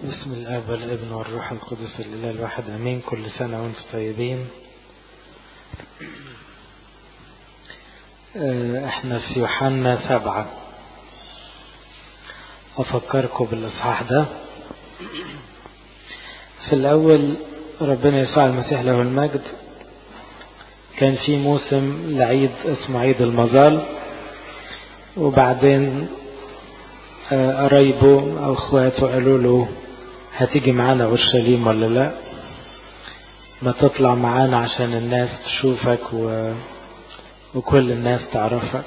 بسم الاب والابن والروح القدس الاله الواحد امين كل سنه وانتم طيبين احنا في يوحنا سبعة افكركم بالاصحاح ده في الاول ربنا يسوع المسيح له المجد كان في موسم لعيد اسمه عيد المظال وبعدين قرايبه او اخواته قالوا له هتيجي معانا اورشليم ولا لا ما تطلع معانا عشان الناس تشوفك و... وكل الناس تعرفك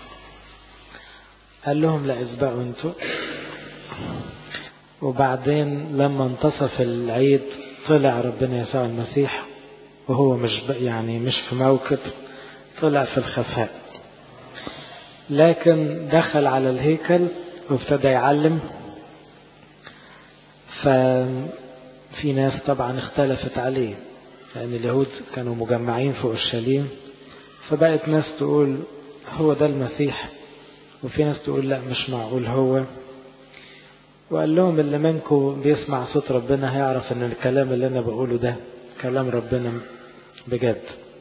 قال لهم لا اسبقوا انتوا وبعدين لما انتصف العيد طلع ربنا يسوع المسيح وهو مش يعني مش في موكب طلع في الخفاء لكن دخل على الهيكل وابتدى يعلم ففي ناس طبعا اختلفت عليه لأن اليهود كانوا مجمعين في أورشليم فبقت ناس تقول هو ده المسيح وفي ناس تقول لا مش معقول هو وقال لهم اللي منكم بيسمع صوت ربنا هيعرف ان الكلام اللي انا بقوله ده كلام ربنا بجد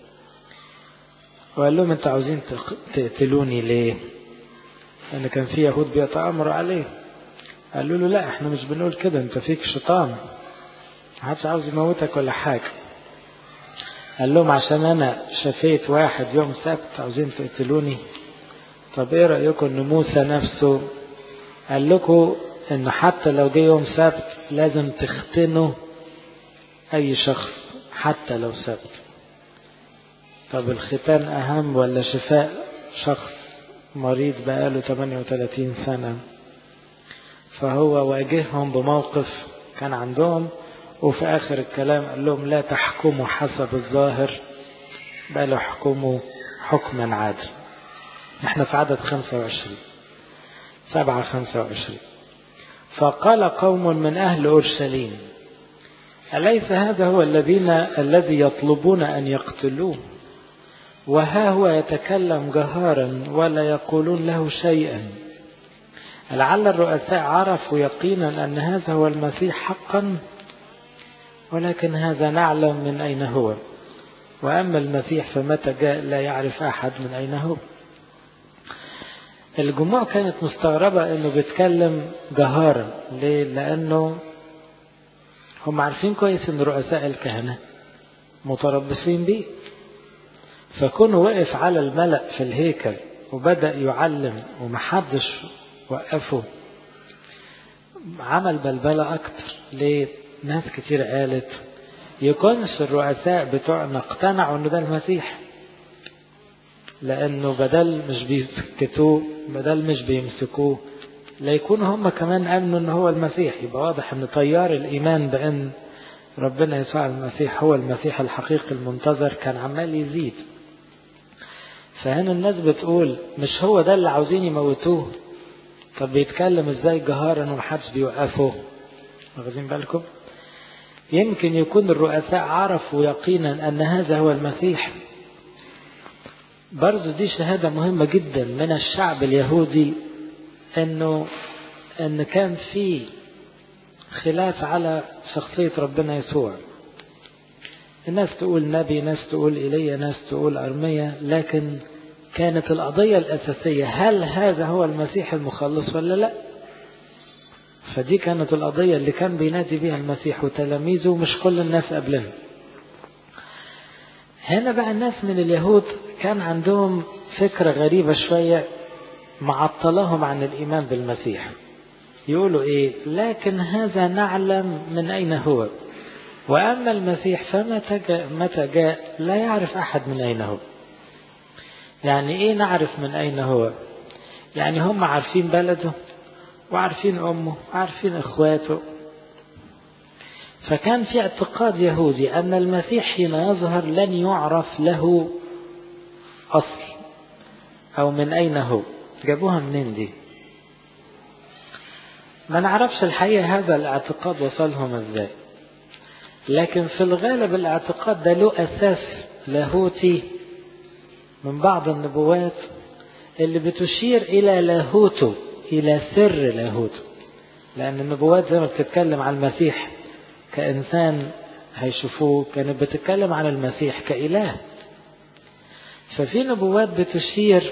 وقال لهم انتوا عاوزين تقتلوني ليه لأن كان في يهود بيتآمروا عليه قالوا له لا احنا مش بنقول كده انت فيك شيطان محدش عاوز يموتك ولا حاجة قال لهم عشان انا شفيت واحد يوم سبت عاوزين تقتلوني طب ايه رأيكم ان موسى نفسه قال لكم ان حتى لو جه يوم سبت لازم تختنوا اي شخص حتى لو سبت طب الختان اهم ولا شفاء شخص مريض بقاله 38 سنة فهو واجههم بموقف كان عندهم وفي آخر الكلام قال لهم لا تحكموا حسب الظاهر بل احكموا حكما عادل احنا في عدد 25 سبعة 25 فقال قوم من أهل أورشليم أليس هذا هو الذين الذي يطلبون أن يقتلوه وها هو يتكلم جهارا ولا يقولون له شيئا لعل الرؤساء عرفوا يقينا أن هذا هو المسيح حقا ولكن هذا نعلم من أين هو وأما المسيح فمتى جاء لا يعرف أحد من أين هو الجموع كانت مستغربة أنه بيتكلم جهارا ليه؟ لأنه هم عارفين كويس أن رؤساء الكهنة متربصين بيه فكونه وقف على الملأ في الهيكل وبدأ يعلم ومحدش وقفه عمل بلبلة أكتر ليه؟ ناس كتير قالت يكونش الرؤساء بتوعنا اقتنعوا انه ده المسيح لانه بدل مش بيسكتوه بدل مش بيمسكوه لا يكونوا هم كمان امنوا ان هو المسيح يبقى واضح ان تيار الايمان بان ربنا يسوع المسيح هو المسيح الحقيقي المنتظر كان عمال يزيد فهنا الناس بتقول مش هو ده اللي عاوزين يموتوه طب بيتكلم ازاي جهارا ومحدش بيوقفه واخدين بالكم يمكن يكون الرؤساء عرفوا يقينا ان هذا هو المسيح برضو دي شهادة مهمة جدا من الشعب اليهودي انه ان كان في خلاف على شخصية ربنا يسوع الناس تقول نبي ناس تقول إيليا ناس تقول أرمية لكن كانت القضية الأساسية هل هذا هو المسيح المخلص ولا لا فدي كانت القضية اللي كان بينادي بها المسيح وتلاميذه مش كل الناس قبلنا هنا بقى الناس من اليهود كان عندهم فكرة غريبة شوية معطلهم عن الإيمان بالمسيح يقولوا إيه لكن هذا نعلم من أين هو وأما المسيح فمتى جاء, متى جاء لا يعرف أحد من أين هو يعني إيه نعرف من أين هو يعني هم عارفين بلده وعارفين أمه وعارفين إخواته فكان في اعتقاد يهودي أن المسيح حين يظهر لن يعرف له أصل أو من أين هو جابوها منين دي ما نعرفش الحقيقة هذا الاعتقاد وصلهم ازاي لكن في الغالب الاعتقاد ده له أساس لاهوتي من بعض النبوات اللي بتشير إلى لاهوته إلى سر لاهوته لأن النبوات زي ما بتتكلم عن المسيح كإنسان هيشوفوه كانت بتتكلم عن المسيح كإله ففي نبوات بتشير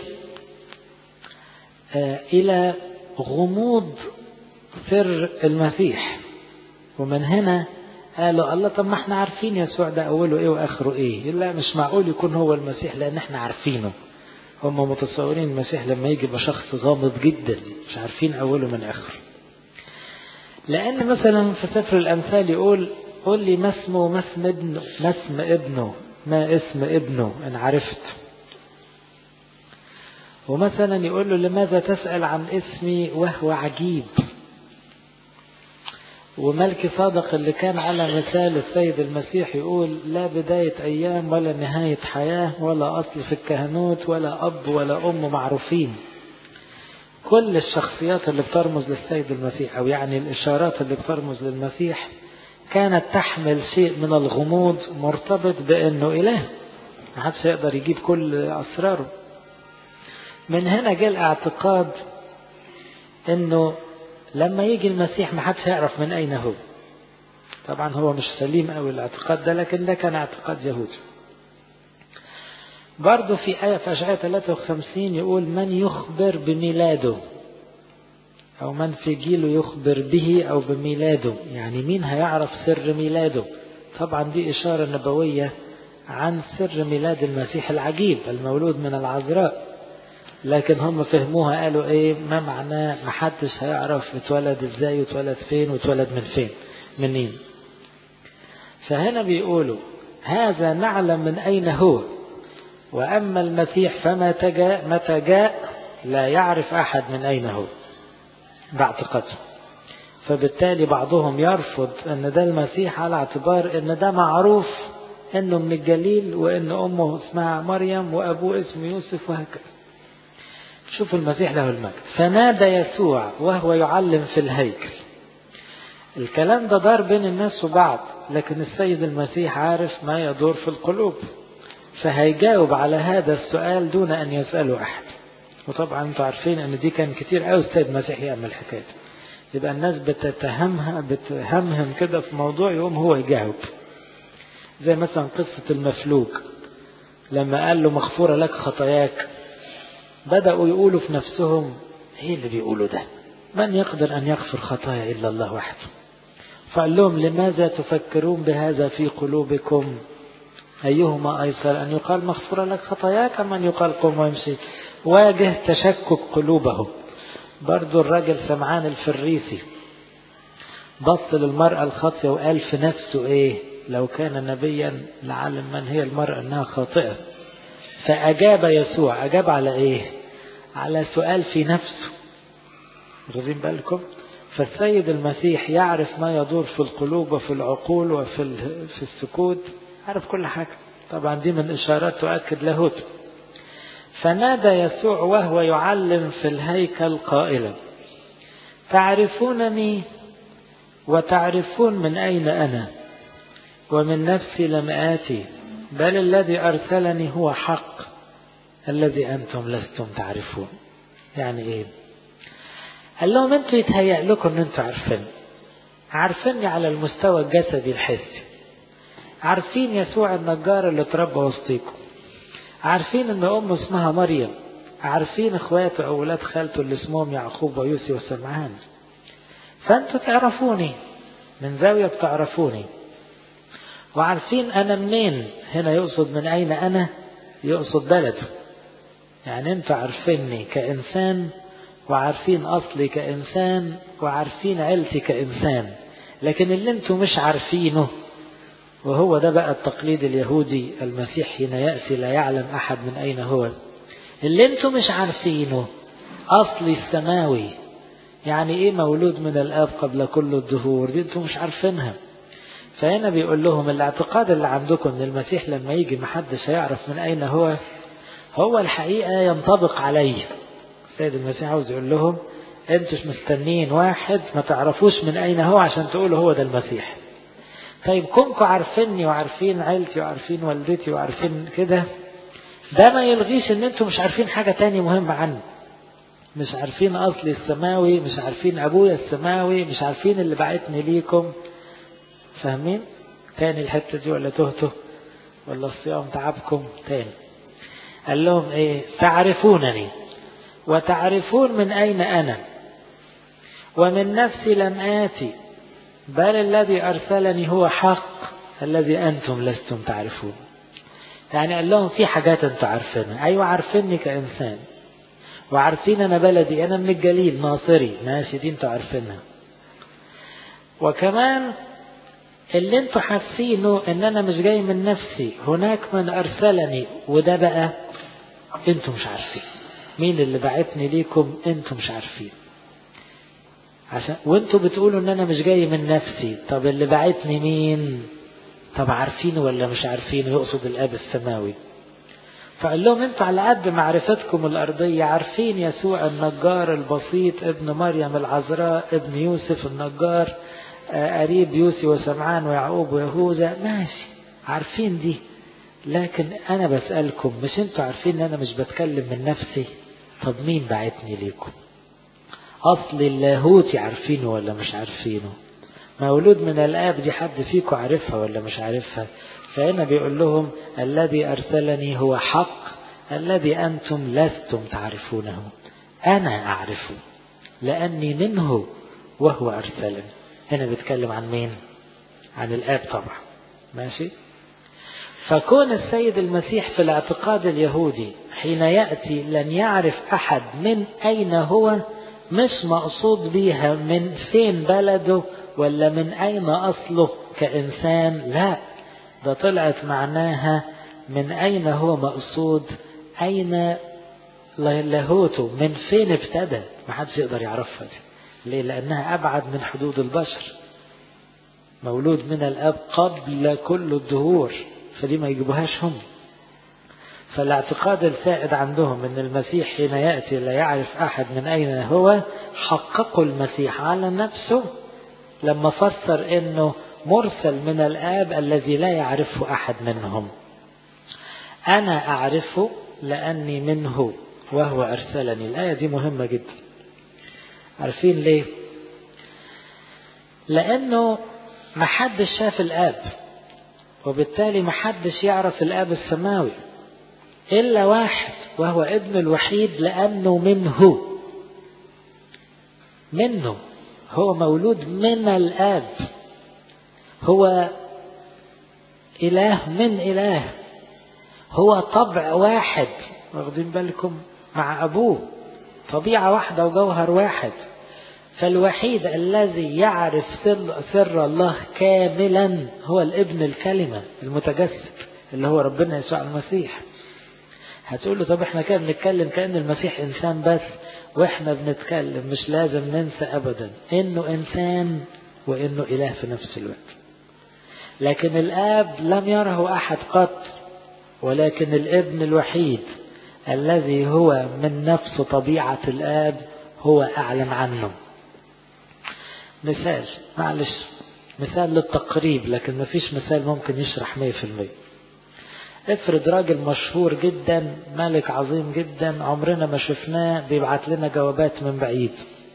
إلى غموض سر المسيح ومن هنا قالوا الله طب ما احنا عارفين يسوع ده أوله إيه وآخره إيه لا مش معقول يكون هو المسيح لأن احنا عارفينه هم متصورين المسيح لما يجي يبقى شخص غامض جدا مش عارفين أوله من آخره لأن مثلا في سفر الأمثال يقول قل لي ما اسمه ما اسم ابنه ما اسم ابنه ما اسم ابنه إن عرفت ومثلا يقول له لماذا تسأل عن اسمي وهو عجيب وملك صادق اللي كان على مثال السيد المسيح يقول لا بداية أيام ولا نهاية حياة ولا أصل في الكهنوت ولا أب ولا أم معروفين كل الشخصيات اللي بترمز للسيد المسيح أو يعني الإشارات اللي بترمز للمسيح كانت تحمل شيء من الغموض مرتبط بأنه إله ما حدش يقدر يجيب كل أسراره من هنا جاء الاعتقاد أنه لما يجي المسيح ما حدش هيعرف من أين هو طبعا هو مش سليم أوي الاعتقاد ده لكن ده كان اعتقاد يهودي برضه في آية في أشعية 53 يقول من يخبر بميلاده أو من في جيله يخبر به أو بميلاده يعني مين هيعرف سر ميلاده طبعا دي إشارة نبوية عن سر ميلاد المسيح العجيب المولود من العذراء لكن هم فهموها قالوا ايه ما معناه ما حدش هيعرف اتولد ازاي واتولد فين واتولد من فين منين فهنا بيقولوا هذا نعلم من اين هو واما المسيح فما جاء متى جاء لا يعرف احد من اين هو باعتقاده فبالتالي بعضهم يرفض ان ده المسيح على اعتبار ان ده معروف انه من الجليل وان امه اسمها مريم وابوه اسمه يوسف وهكذا شوفوا المسيح له المجد فنادى يسوع وهو يعلم في الهيكل الكلام ده دار بين الناس وبعض لكن السيد المسيح عارف ما يدور في القلوب فهيجاوب على هذا السؤال دون أن يسأله أحد وطبعا انتوا عارفين ان دي كان كتير قوي السيد المسيح يعمل الحكايه يبقى الناس بتتهمها بتهمهم كده في موضوع يقوم هو يجاوب زي مثلا قصة المفلوج لما قال له مغفورة لك خطاياك بدأوا يقولوا في نفسهم ايه اللي بيقولوا ده من يقدر أن يغفر خطايا إلا الله وحده فقال لهم لماذا تفكرون بهذا في قلوبكم أيهما أيسر أن يقال مغفورة لك خطاياك أم أن يقال قم وامشي واجه تشكك قلوبهم برضو الراجل سمعان الفريسي بص للمرأة الخاطية وقال في نفسه ايه لو كان نبيا لعلم من هي المرأة انها خاطئة فأجاب يسوع أجاب على إيه على سؤال في نفسه واخدين بالكم فالسيد المسيح يعرف ما يدور في القلوب وفي العقول وفي في السكوت عارف كل حاجة طبعا دي من إشارات تؤكد لاهوت فنادى يسوع وهو يعلم في الهيكل قائلا تعرفونني وتعرفون من أين أنا ومن نفسي لم آتي بل الذي أرسلني هو حق الذي أنتم لستم تعرفون يعني إيه قال لهم أنتوا يتهيأ لكم أن أنتوا عارفين عارفيني على المستوى الجسدي الحسي عارفين يسوع النجار اللي اتربى وسطيكم عارفين ان امه اسمها مريم عارفين اخواته او ولاد خالته اللي اسمهم يعقوب ويوسف وسمعان فانتوا تعرفوني من زاوية بتعرفوني وعارفين انا منين هنا يقصد من اين انا يقصد بلده يعني انتوا عارفيني كانسان وعارفين اصلي كانسان وعارفين عيلتي كانسان لكن اللي انتوا مش عارفينه وهو ده بقى التقليد اليهودي المسيح حين يأتي لا يعلم أحد من أين هو اللي انتم مش عارفينه أصلي السماوي يعني ايه مولود من الآب قبل كل الدهور دي انتم مش عارفينها فهنا بيقول لهم الاعتقاد اللي عندكم ان المسيح لما يجي محدش هيعرف من أين هو هو الحقيقة ينطبق عليه السيد المسيح عاوز يقول لهم انتوا مش مستنين واحد ما تعرفوش من أين هو عشان تقولوا هو ده المسيح طيب كونكم عارفيني وعارفين عيلتي وعارفين والدتي وعارفين كده ده ما يلغيش ان انتم مش عارفين حاجة تانية مهمة عني مش عارفين أصلي السماوي مش عارفين أبويا السماوي مش عارفين اللي بعتني ليكم فاهمين تاني الحتة دي ولا تهته ولا الصيام تعبكم تاني قال لهم ايه تعرفونني وتعرفون من أين أنا ومن نفسي لم آتي بل الذي أرسلني هو حق الذي أنتم لستم تعرفون يعني قال لهم في حاجات أنتم عارفينها أيوة عارفيني كإنسان وعارفين أنا بلدي أنا من الجليل ناصري ماشي دي أنتم عارفينها وكمان اللي انتوا حاسينه ان انا مش جاي من نفسي هناك من ارسلني وده بقى انتوا مش عارفين مين اللي بعتني ليكم انتوا مش عارفين عشان وانتوا بتقولوا ان انا مش جاي من نفسي طب اللي بعتني مين طب عارفينه ولا مش عارفينه يقصد الاب السماوي فقال لهم انتوا على قد معرفتكم الارضية عارفين يسوع النجار البسيط ابن مريم العذراء ابن يوسف النجار قريب يوسي وسمعان ويعقوب ويهوذا ماشي عارفين دي لكن انا بسألكم مش انتوا عارفين ان انا مش بتكلم من نفسي طب مين بعتني ليكم اصل اللاهوتي عارفينه ولا مش عارفينه مولود من الاب دي حد فيكم عارفها ولا مش عارفها فهنا بيقول لهم الذي ارسلني هو حق الذي انتم لستم تعرفونه انا اعرفه لاني منه وهو ارسلني هنا بيتكلم عن مين عن الآب طبعا ماشي فكون السيد المسيح في الاعتقاد اليهودي حين يأتي لن يعرف أحد من أين هو مش مقصود بيها من فين بلده ولا من أين أصله كإنسان لا ده طلعت معناها من أين هو مقصود أين لاهوته من فين ابتدى ما حدش يقدر يعرفها دي ليه لأنها أبعد من حدود البشر مولود من الأب قبل كل الدهور فدي ما يجيبوهاش هم فالاعتقاد السائد عندهم ان المسيح حين يأتي لا يعرف أحد من أين هو حققوا المسيح على نفسه لما فسر انه مرسل من الآب الذي لا يعرفه أحد منهم أنا أعرفه لأني منه وهو أرسلني الآية دي مهمة جدا عارفين ليه لأنه محدش شاف الآب وبالتالي محدش يعرف الآب السماوي إلا واحد وهو ابن الوحيد لأنه منه منه هو مولود من الآب هو إله من إله هو طبع واحد واخدين بالكم مع أبوه طبيعة واحدة وجوهر واحد فالوحيد الذي يعرف سر, سر الله كاملا هو الابن الكلمة المتجسد اللي هو ربنا يسوع المسيح هتقول له طب احنا كده بنتكلم كأن المسيح إنسان بس واحنا بنتكلم مش لازم ننسى أبدا إنه إنسان وإنه إله في نفس الوقت لكن الآب لم يره أحد قط ولكن الابن الوحيد الذي هو من نفس طبيعة الآب هو أعلم عنه مثال معلش مثال للتقريب لكن ما فيش مثال ممكن يشرح 100% افرض راجل مشهور جدا ملك عظيم جدا عمرنا ما شفناه بيبعت لنا جوابات من بعيد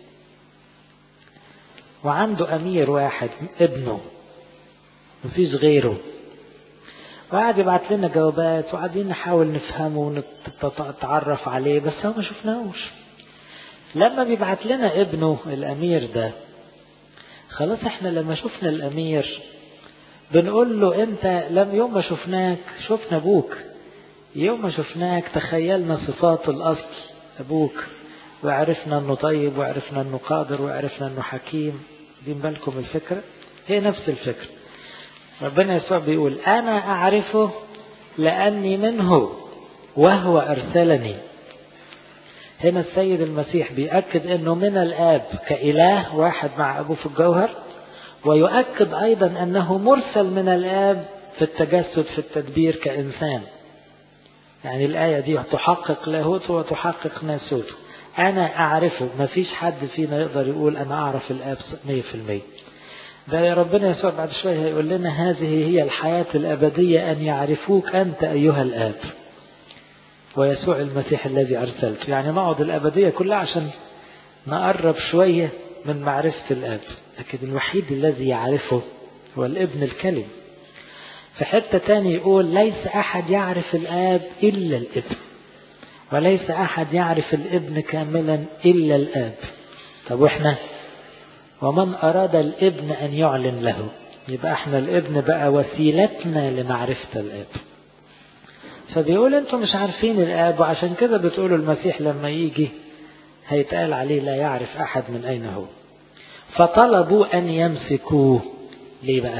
وعنده أمير واحد ابنه مفيش غيره وقعد يبعت لنا جوابات وقاعدين نحاول نفهمه ونتعرف عليه بس هو ما شفناهوش لما بيبعت لنا ابنه الأمير ده خلاص احنا لما شفنا الأمير بنقول له انت لم يوم ما شفناك شفنا ابوك يوم ما شفناك تخيلنا صفات الأصل أبوك وعرفنا أنه طيب وعرفنا أنه قادر وعرفنا أنه حكيم دين بالكم الفكرة هي نفس الفكرة ربنا يسوع بيقول أنا أعرفه لأني منه وهو أرسلني هنا السيد المسيح بيأكد أنه من الآب كإله واحد مع أبوه في الجوهر ويؤكد أيضا أنه مرسل من الآب في التجسد في التدبير كإنسان يعني الآية دي تحقق لاهوته وتحقق ناسوته أنا أعرفه ما فيش حد فينا يقدر يقول أنا أعرف الآب 100% ده يا ربنا يسوع بعد شوية هيقول لنا هذه هي الحياة الأبدية أن يعرفوك أنت أيها الآب ويسوع المسيح الذي أرسلته يعني نقعد الأبدية كلها عشان نقرب شوية من معرفة الآب لكن الوحيد الذي يعرفه هو الابن الكلم في حتة تاني يقول ليس أحد يعرف الآب إلا الابن وليس أحد يعرف الابن كاملا إلا الآب طب وإحنا ومن أراد الابن أن يعلن له يبقى احنا الابن بقى وسيلتنا لمعرفة الآب فبيقول انتم مش عارفين الآب وعشان كده بتقولوا المسيح لما يجي هيتقال عليه لا يعرف أحد من أين هو فطلبوا أن يمسكوه ليه بقى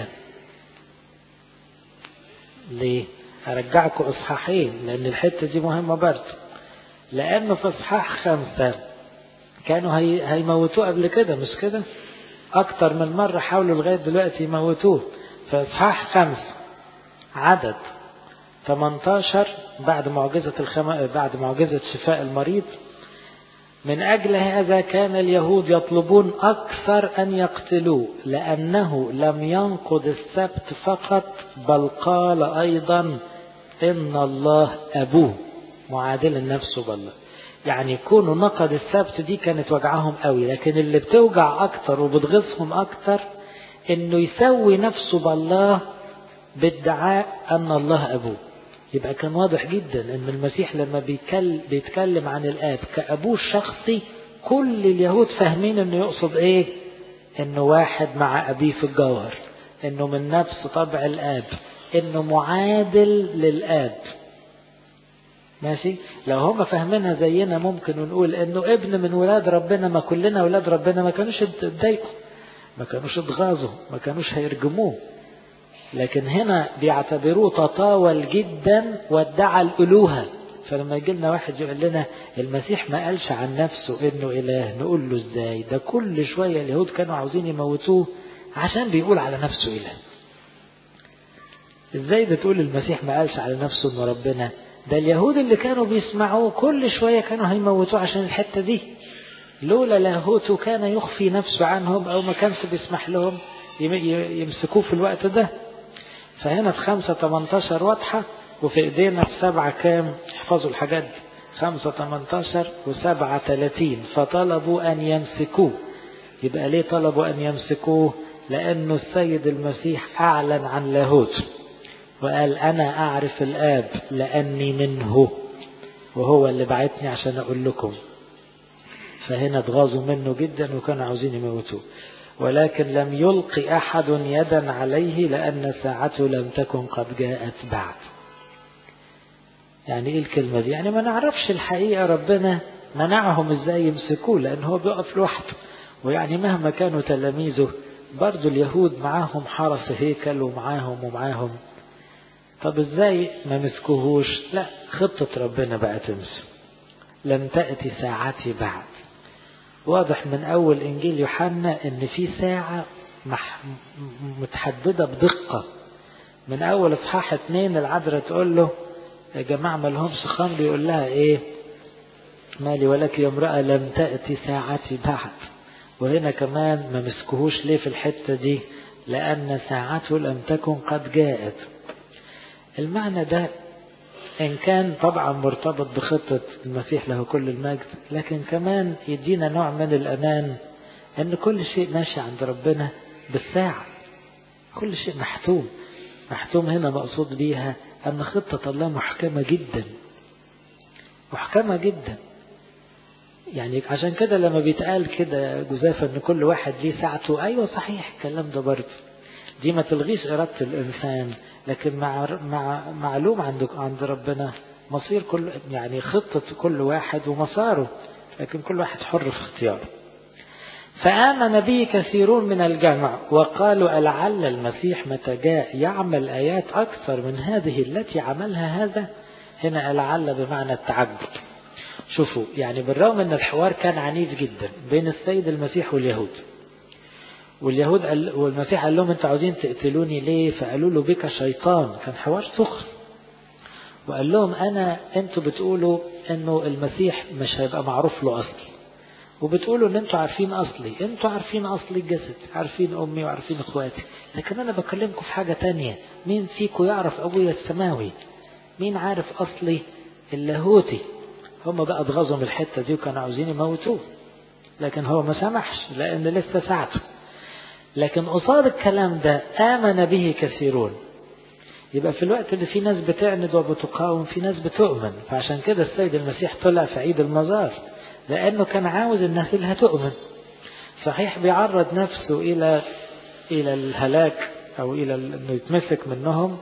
ليه هرجعكم إصحاحين لأن الحتة دي مهمة برضه لأنه في إصحاح خمسة كانوا هي هيموتوه قبل كده مش كده أكتر من مرة حاولوا لغاية دلوقتي يموتوه في إصحاح خمسة عدد 18 بعد معجزة الخم... بعد معجزة شفاء المريض من أجل هذا كان اليهود يطلبون أكثر أن يقتلوه لأنه لم ينقض السبت فقط بل قال أيضا إن الله أبوه معادلا نفسه بالله يعني كونه نقض السبت دي كانت وجعهم قوي لكن اللي بتوجع أكتر وبتغيظهم أكتر إنه يسوي نفسه بالله بادعاء أن الله أبوه يبقى كان واضح جدا ان المسيح لما بيتكلم, بيتكلم عن الاب كابوه الشخصي كل اليهود فاهمين انه يقصد ايه انه واحد مع ابيه في الجوهر انه من نفس طبع الاب انه معادل للاب ماشي لو هم فاهمينها زينا ممكن نقول انه ابن من ولاد ربنا ما كلنا ولاد ربنا ما كانوش اتضايقوا ما كانوش اتغاظوا ما كانوش هيرجموه لكن هنا بيعتبروه تطاول جدا وادعى الألوهة فلما يجي لنا واحد يقول لنا المسيح ما قالش عن نفسه انه اله نقول له ازاي ده كل شوية اليهود كانوا عاوزين يموتوه عشان بيقول على نفسه اله ازاي بتقول المسيح ما قالش على نفسه انه ربنا ده اليهود اللي كانوا بيسمعوه كل شوية كانوا هيموتوه عشان الحتة دي لولا لاهوته كان يخفي نفسه عنهم او ما كانش بيسمح لهم يمسكوه في الوقت ده فهنا في خمسة 18 واضحة وفي ايدينا في سبعة كام احفظوا الحاجات دي خمسة 18 وسبعة 30 فطلبوا أن يمسكوه يبقى ليه طلبوا أن يمسكوه لأنه السيد المسيح أعلن عن لاهوت وقال أنا أعرف الآب لأني منه وهو اللي بعتني عشان أقول لكم فهنا اتغاظوا منه جدا وكانوا عاوزين يموتوه ولكن لم يلقي أحد يدا عليه لأن ساعته لم تكن قد جاءت بعد يعني ايه الكلمة دي يعني ما نعرفش الحقيقة ربنا منعهم ازاي يمسكوه لان هو بيقف لوحده ويعني مهما كانوا تلاميذه برضو اليهود معاهم حرس هيكل ومعاهم ومعاهم طب ازاي ما مسكوهوش لا خطة ربنا بقى تمسك لم تأتي ساعتي بعد واضح من أول إنجيل يوحنا إن في ساعة مح... متحددة بدقة من أول إصحاح اتنين العذراء تقول له يا جماعة ما لهمش خمر يقول لها إيه مالي ولك يا امرأة لم تأتي ساعتي بعد وهنا كمان ما مسكوهوش ليه في الحتة دي لأن ساعته لم تكن قد جاءت المعنى ده إن كان طبعا مرتبط بخطة المسيح له كل المجد لكن كمان يدينا نوع من الأمان أن كل شيء ماشي عند ربنا بالساعة كل شيء محتوم محتوم هنا مقصود بيها أن خطة الله محكمة جدا محكمة جدا يعني عشان كده لما بيتقال كده جزافة ان كل واحد ليه ساعته ايوه صحيح الكلام ده برضه دي ما تلغيش إرادة الإنسان لكن مع مع معلوم عند عند ربنا مصير كل يعني خطة كل واحد ومساره لكن كل واحد حر في اختياره فآمن به كثيرون من الجمع وقالوا ألعل المسيح متى جاء يعمل آيات أكثر من هذه التي عملها هذا هنا ألعل بمعنى التعجب شوفوا يعني بالرغم أن الحوار كان عنيف جدا بين السيد المسيح واليهود واليهود قال والمسيح قال لهم انتوا عاوزين تقتلوني ليه فقالوا له بك شيطان كان حوار سخن وقال لهم انا انتوا بتقولوا انه المسيح مش هيبقى معروف له اصلي وبتقولوا ان انتوا عارفين اصلي انتوا عارفين اصلي الجسد عارفين امي وعارفين اخواتي لكن انا بكلمكم في حاجة تانية مين فيكم يعرف ابويا السماوي مين عارف اصلي اللاهوتي هم بقى اتغاظوا من الحتة دي وكانوا عاوزين يموتوه لكن هو ما سمحش لأن لسه ساعته لكن قصاد الكلام ده آمن به كثيرون يبقى في الوقت اللي في ناس بتعند وبتقاوم في ناس بتؤمن فعشان كده السيد المسيح طلع في عيد المزار لأنه كان عاوز الناس اللي هتؤمن صحيح بيعرض نفسه إلى إلى الهلاك أو إلى إنه يتمسك منهم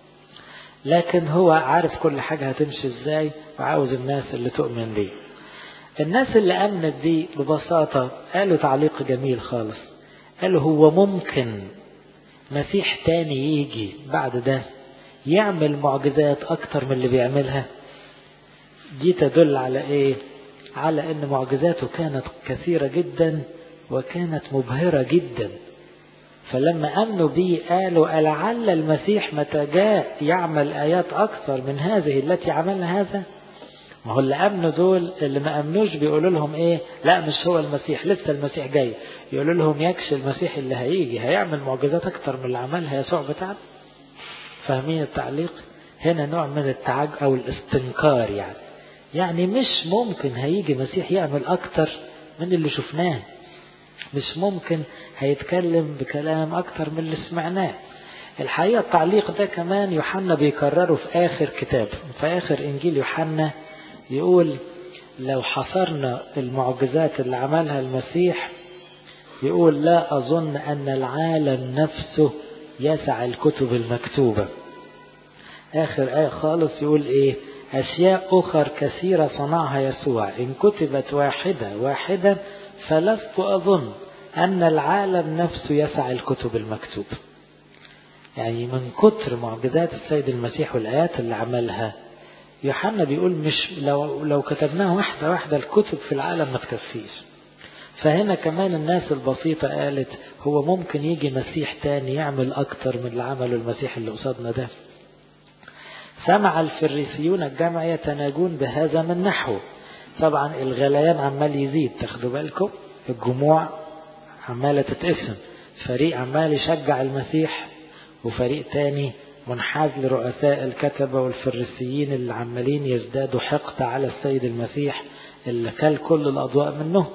لكن هو عارف كل حاجة هتمشي إزاي وعاوز الناس اللي تؤمن بيه الناس اللي أمنت دي ببساطة قالوا تعليق جميل خالص قالوا هو ممكن مسيح تاني يجي بعد ده يعمل معجزات أكتر من اللي بيعملها دي تدل على إيه على أن معجزاته كانت كثيرة جدا وكانت مبهرة جدا فلما أمنوا به قالوا ألعل المسيح متى جاء يعمل آيات أكثر من هذه التي عملها هذا ما هو اللي أمنوا دول اللي ما أمنوش بيقولوا لهم إيه لا مش هو المسيح لسه المسيح جاي يقولوا لهم يكشي المسيح اللي هيجي هيعمل معجزات أكثر من اللي عملها يسوع بتاعنا فاهمين التعليق هنا نوع من التعج أو الاستنكار يعني يعني مش ممكن هيجي مسيح يعمل أكثر من اللي شفناه مش ممكن هيتكلم بكلام أكتر من اللي سمعناه الحقيقة التعليق ده كمان يوحنا بيكرره في آخر كتاب في آخر إنجيل يوحنا يقول لو حصرنا المعجزات اللي عملها المسيح يقول لا أظن أن العالم نفسه يسع الكتب المكتوبة آخر آية خالص يقول إيه أشياء أخر كثيرة صنعها يسوع إن كتبت واحدة واحدة فلست أظن أن العالم نفسه يسع الكتب المكتوبة يعني من كتر معجزات السيد المسيح والآيات اللي عملها يوحنا بيقول مش لو لو كتبناها واحدة واحدة الكتب في العالم ما تكفيش فهنا كمان الناس البسيطة قالت هو ممكن يجي مسيح تاني يعمل أكتر من اللي عمله المسيح اللي قصادنا ده سمع الفريسيون الجمع يتناجون بهذا من نحو طبعا الغليان عمال يزيد تاخدوا بالكم الجموع عمالة تتقسم فريق عمال يشجع المسيح وفريق تاني منحاز لرؤساء الكتبة والفريسيين اللي عمالين يزدادوا حقد على السيد المسيح اللي كل كل الأضواء منه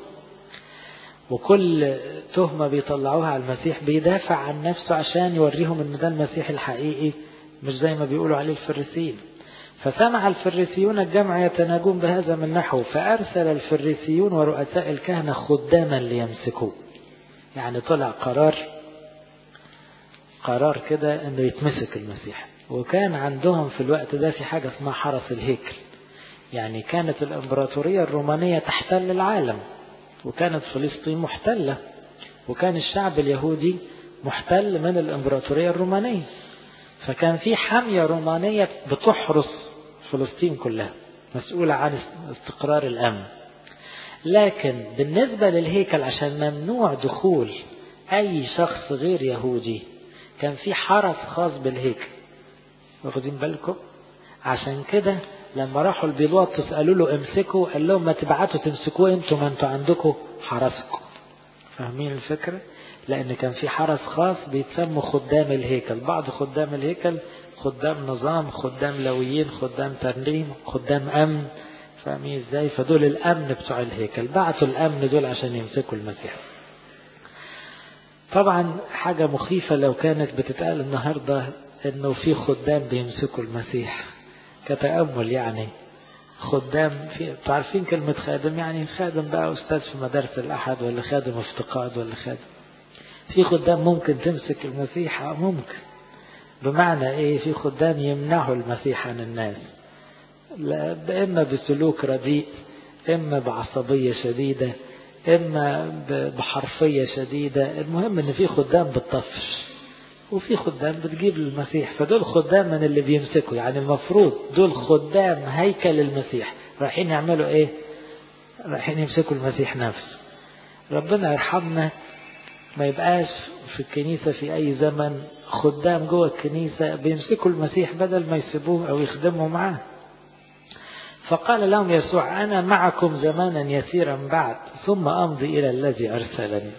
وكل تهمة بيطلعوها على المسيح بيدافع عن نفسه عشان يوريهم ان ده المسيح الحقيقي مش زي ما بيقولوا عليه الفريسيين فسمع الفريسيون الجمع يتناجون بهذا من نحو فأرسل الفريسيون ورؤساء الكهنة خداما ليمسكوه يعني طلع قرار قرار كده انه يتمسك المسيح وكان عندهم في الوقت ده في حاجة اسمها حرس الهيكل يعني كانت الامبراطورية الرومانية تحتل العالم وكانت فلسطين محتلة وكان الشعب اليهودي محتل من الامبراطورية الرومانية فكان في حمية رومانية بتحرس فلسطين كلها مسؤولة عن استقرار الأمن لكن بالنسبة للهيكل عشان ممنوع دخول أي شخص غير يهودي كان في حرس خاص بالهيكل واخدين بالكم عشان كده لما راحوا البيلاطس قالوا له امسكوا قال لهم ما تبعتوا تمسكوه انتوا ما انتوا عندكم حرسكم فاهمين الفكرة لان كان في حرس خاص بيتسموا خدام الهيكل بعض خدام الهيكل خدام نظام خدام لويين خدام ترنيم خدام امن فاهمين ازاي فدول الامن بتوع الهيكل بعتوا الامن دول عشان يمسكوا المسيح طبعا حاجة مخيفة لو كانت بتتقال النهاردة انه في خدام بيمسكوا المسيح كتأمل يعني خدام في تعرفين كلمة خادم يعني خادم بقى أستاذ في مدارس الأحد ولا خادم افتقاد ولا خادم في خدام ممكن تمسك المسيح ممكن بمعنى ايه في خدام يمنعوا المسيح عن الناس لا إما بسلوك رديء إما بعصبية شديدة إما بحرفية شديدة المهم إن في خدام بتطفش وفي خدام بتجيب المسيح فدول خدام من اللي بيمسكوا يعني المفروض دول خدام هيكل المسيح رايحين يعملوا ايه رايحين يمسكوا المسيح نفسه ربنا يرحمنا ما يبقاش في الكنيسة في أي زمن خدام جوه الكنيسة بيمسكوا المسيح بدل ما يسيبوه أو يخدموا معاه فقال لهم يسوع أنا معكم زمانا يسيرا بعد ثم أمضي إلى الذي أرسلني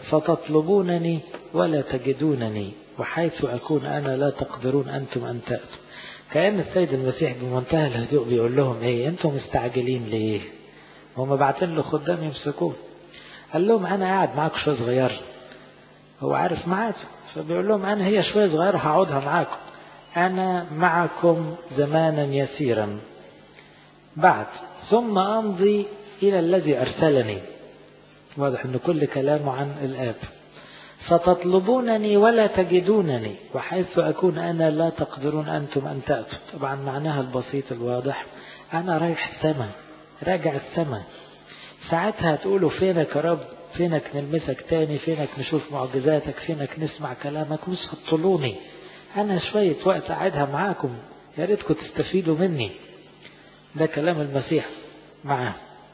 فتطلبونني ولا تجدونني وحيث أكون أنا لا تقدرون أنتم أن تأتوا كأن السيد المسيح بمنتهى الهدوء بيقول لهم ايه انتم مستعجلين ليه هم بعتين له خدام يمسكوه قال لهم انا قاعد معاكم شويه صغير هو عارف معاكم فبيقول لهم انا هي شويه صغيره هقعدها معاكم انا معكم زمانا يسيرا بعد ثم امضي الى الذي ارسلني واضح ان كل كلامه عن الاب فتطلبونني ولا تجدونني وحيث أكون أنا لا تقدرون أنتم أن تأتوا طبعا معناها البسيط الواضح أنا رايح السماء راجع السماء ساعتها تقولوا فينك يا رب فينك نلمسك تاني فينك نشوف معجزاتك فينك نسمع كلامك مش هتطلوني أنا شوية وقت قاعدها معاكم يا ريتكم تستفيدوا مني ده كلام المسيح معاه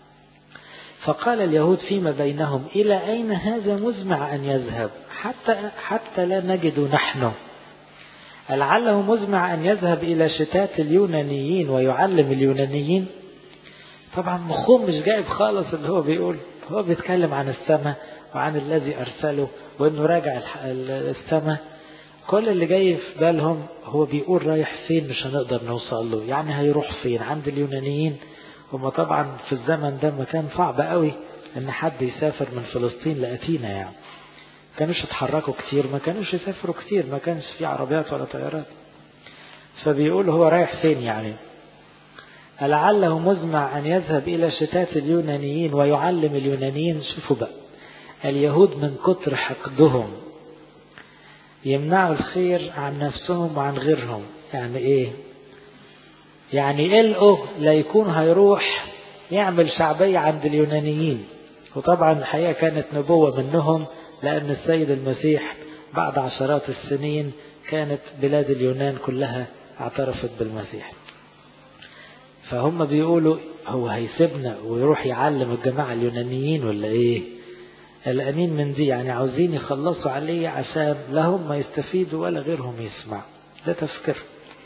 فقال اليهود فيما بينهم إلى أين هذا مزمع أن يذهب حتى, حتى لا نجد نحن لعله مزمع أن يذهب إلى شتات اليونانيين ويعلم اليونانيين طبعا مخهم مش جايب خالص اللي هو بيقول هو بيتكلم عن السماء وعن الذي أرسله وأنه راجع السماء كل اللي جاي في بالهم هو بيقول رايح فين مش هنقدر نوصل له يعني هيروح فين عند اليونانيين هم طبعا في الزمن ده مكان صعب قوي ان حد يسافر من فلسطين لأتينا يعني كانوش يتحركوا كتير ما كانوش يسافروا كتير ما كانش في عربيات ولا طيارات فبيقول هو رايح فين يعني لعله مزمع أن يذهب إلى شتات اليونانيين ويعلم اليونانيين شوفوا بقى اليهود من كتر حقدهم يمنعوا الخير عن نفسهم وعن غيرهم يعني ايه يعني يلقوا لا يكون هيروح يعمل شعبية عند اليونانيين وطبعا الحقيقة كانت نبوة منهم لأن السيد المسيح بعد عشرات السنين كانت بلاد اليونان كلها اعترفت بالمسيح فهم بيقولوا هو هيسيبنا ويروح يعلم الجماعة اليونانيين ولا ايه الأمين من دي يعني عاوزين يخلصوا عليه عشان لا هم يستفيدوا ولا غيرهم يسمع ده تفكير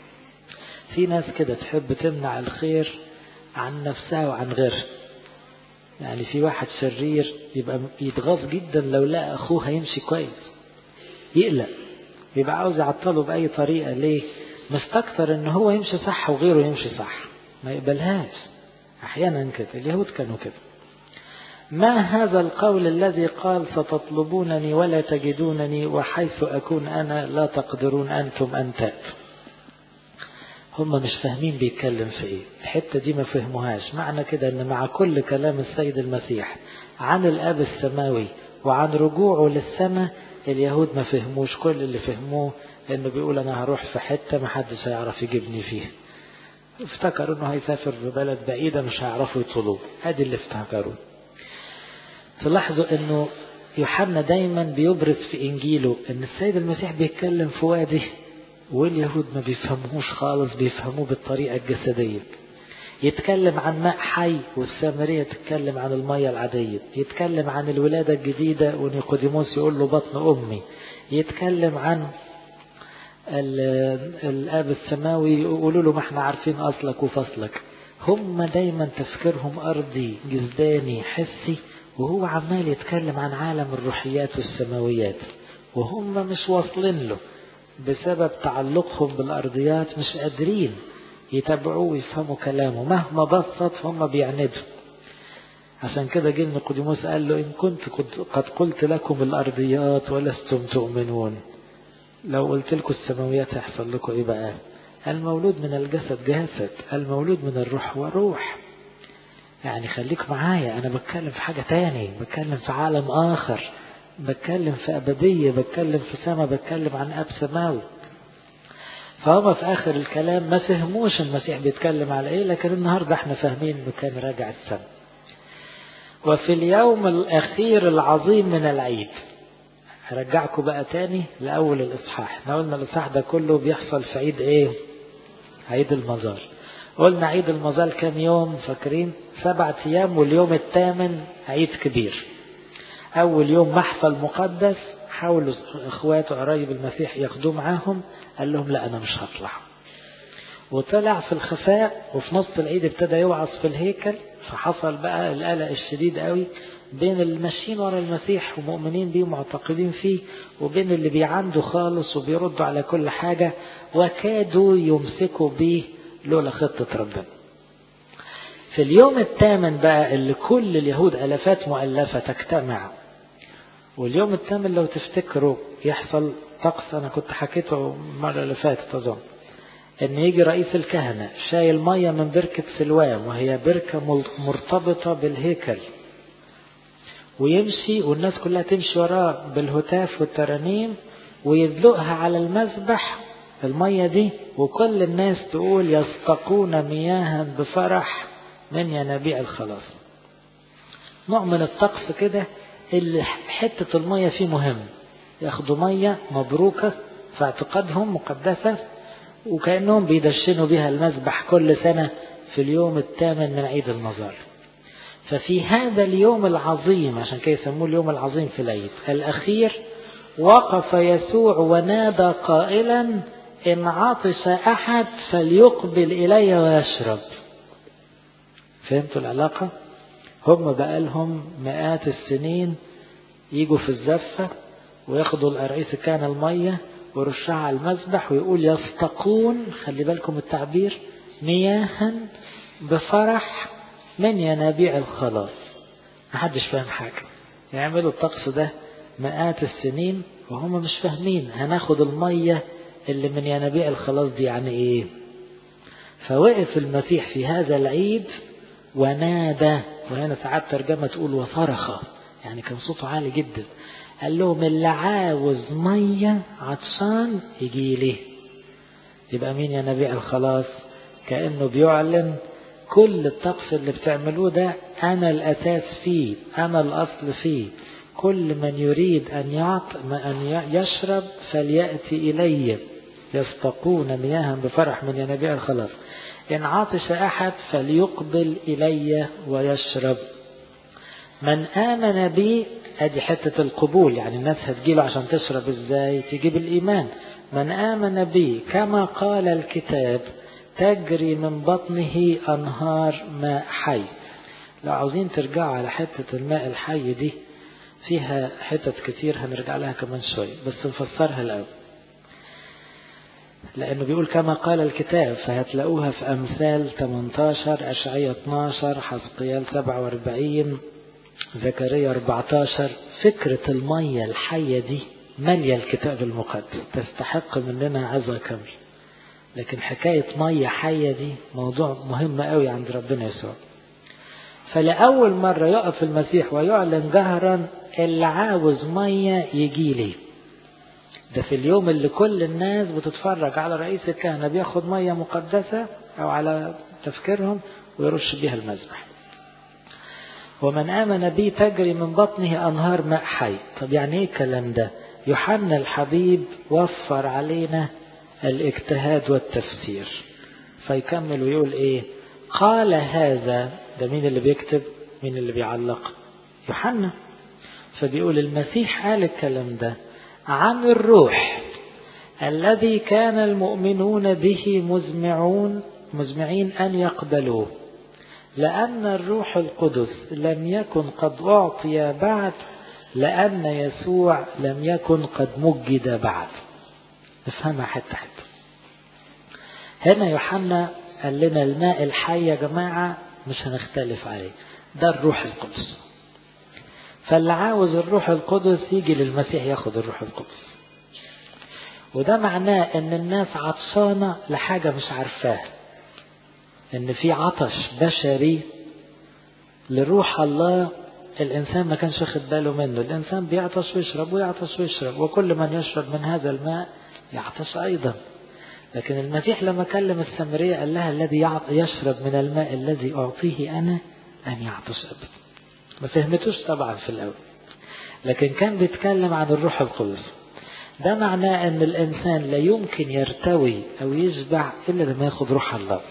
في ناس كده تحب تمنع الخير عن نفسها وعن غيرها يعني في واحد شرير يبقى يتغاظ جدا لو لقى أخوه هيمشي كويس يقلق يبقى عاوز يعطله بأي طريقة ليه مستكتر ان هو يمشي صح وغيره يمشي صح ما يقبلهاش احيانا كده اليهود كانوا كده ما هذا القول الذي قال ستطلبونني ولا تجدونني وحيث أكون أنا لا تقدرون أنتم أن تأتوا هم مش فاهمين بيتكلم في ايه الحتة دي ما فهموهاش معنى كده ان مع كل كلام السيد المسيح عن الاب السماوي وعن رجوعه للسماء اليهود ما فهموش كل اللي فهموه انه بيقول انا هروح في حتة ما حدش هيعرف يجيبني فيها افتكروا انه هيسافر في بلد بعيدة مش هيعرفوا يطلبوه ادي اللي افتكروا تلاحظوا انه يوحنا دايما بيبرز في انجيله ان السيد المسيح بيتكلم في وادي واليهود ما بيفهموش خالص بيفهموه بالطريقة الجسدية يتكلم عن ماء حي والسامرية تتكلم عن المية العادية يتكلم عن الولادة الجديدة ونيقوديموس يقول له بطن أمي يتكلم عن الآب السماوي يقولوا له ما احنا عارفين أصلك وفصلك هم دايما تفكيرهم أرضي جسداني حسي وهو عمال يتكلم عن عالم الروحيات والسماويات وهم مش واصلين له بسبب تعلقهم بالأرضيات مش قادرين يتابعوه ويفهموا كلامه مهما بسط هم بيعندوا عشان كده جه نيقوديموس قال له إن كنت قد قلت لكم الأرضيات ولستم تؤمنون لو قلت لكم السماويات هيحصل لكم إيه بقى المولود من الجسد جسد المولود من الروح وروح يعني خليك معايا أنا بتكلم في حاجة تاني بتكلم في عالم آخر بتكلم في أبدية بتكلم في سماء بتكلم عن أب سماوي فهم في آخر الكلام ما فهموش المسيح بيتكلم على إيه لكن النهاردة احنا فاهمين إنه كان راجع السماء وفي اليوم الأخير العظيم من العيد هرجعكم بقى تاني لأول الإصحاح احنا قلنا الإصحاح ده كله بيحصل في عيد إيه عيد المزار قلنا عيد المزار كام يوم فاكرين سبعة أيام واليوم الثامن عيد كبير أول يوم محفل مقدس حاولوا إخواته قرايب المسيح ياخدوه معاهم قال لهم لا أنا مش هطلع وطلع في الخفاء وفي نص العيد ابتدى يوعظ في الهيكل فحصل بقى القلق الشديد قوي بين الماشيين ورا المسيح ومؤمنين بيه ومعتقدين فيه وبين اللي بيعندوا خالص وبيردوا على كل حاجة وكادوا يمسكوا بيه لولا خطة ربنا في اليوم الثامن بقى اللي كل اليهود ألفات مؤلفة تجتمع واليوم الثامن لو تفتكروا يحصل طقس أنا كنت حكيته المرة اللي فاتت أظن ان يجي رئيس الكهنة شايل مية من بركة سلوام وهي بركة مرتبطة بالهيكل ويمشي والناس كلها تمشي وراه بالهتاف والترانيم ويدلقها على المذبح المية دي وكل الناس تقول يستقون مياها بفرح من ينابيع الخلاص نوع من الطقس كده اللي حتة المية فيه مهم ياخدوا مية مبروكة في اعتقادهم مقدسة وكأنهم بيدشنوا بها المذبح كل سنة في اليوم الثامن من عيد المظال ففي هذا اليوم العظيم عشان كده يسموه اليوم العظيم في العيد الأخير وقف يسوع ونادى قائلا إن عطش أحد فليقبل إلي ويشرب فهمتوا العلاقة هم بقالهم مئات السنين يجوا في الزفة وياخدوا الرئيس كان المية ورشها على المذبح ويقول يستقون خلي بالكم التعبير مياها بفرح من ينابيع الخلاص محدش فاهم حاجة يعملوا الطقس ده مئات السنين وهم مش فاهمين هناخد المية اللي من ينابيع الخلاص دي يعني ايه فوقف المسيح في هذا العيد ونادى وهنا ساعات ترجمة تقول وصرخ يعني كان صوته عالي جدا قال لهم اللي عاوز مية عطشان يجي ليه يبقى مين يا نبي الخلاص كأنه بيعلن كل الطقس اللي بتعملوه ده أنا الأساس فيه أنا الأصل فيه كل من يريد أن يعط أن يشرب فليأتي إلي يستقون مياها بفرح من ينابيع الخلاص إن عطش أحد فليقبل إلي ويشرب من آمن بي ادي حتة القبول يعني الناس هتجيله عشان تشرب ازاي تجيب الايمان من امن بي كما قال الكتاب تجري من بطنه انهار ماء حي لو عاوزين ترجعوا على حتة الماء الحي دي فيها حتت كتير هنرجع لها كمان شوية بس نفسرها الأول لأنه بيقول كما قال الكتاب فهتلاقوها في أمثال 18 أشعية 12 حزقيال 47 زكريا 14 فكرة المية الحية دي مالية الكتاب المقدس تستحق مننا عظة كامل لكن حكاية مية حية دي موضوع مهم قوي عند ربنا يسوع فلأول مرة يقف المسيح ويعلن جهرا اللي عاوز مية يجي لي ده في اليوم اللي كل الناس بتتفرج على رئيس الكهنة بياخد مية مقدسة أو على تفكيرهم ويرش بيها المذبح ومن آمن بي تجري من بطنه أنهار ماء حي طب يعني ايه الكلام ده يوحنا الحبيب وفر علينا الاجتهاد والتفسير فيكمل ويقول ايه قال هذا ده مين اللي بيكتب مين اللي بيعلق يوحنا فبيقول المسيح قال الكلام ده عن الروح الذي كان المؤمنون به مزمعون مزمعين أن يقبلوه لأن الروح القدس لم يكن قد أعطي بعد لأن يسوع لم يكن قد مجد بعد نفهمها حتى حتى هنا يوحنا قال لنا الماء الحي يا جماعة مش هنختلف عليه ده الروح القدس فاللي عاوز الروح القدس يجي للمسيح ياخد الروح القدس وده معناه ان الناس عطشانة لحاجة مش عارفاها ان في عطش بشري لروح الله الانسان ما كانش واخد باله منه الانسان بيعطش ويشرب ويعطش ويشرب وكل من يشرب من هذا الماء يعطش ايضا لكن المسيح لما كلم السامرية قال لها الذي يشرب من الماء الذي أعطيه أنا لن يعطش أبدا ما فهمتوش طبعا في الأول لكن كان بيتكلم عن الروح القدس ده معناه أن الإنسان لا يمكن يرتوي أو يشبع إلا لما ياخد روح الله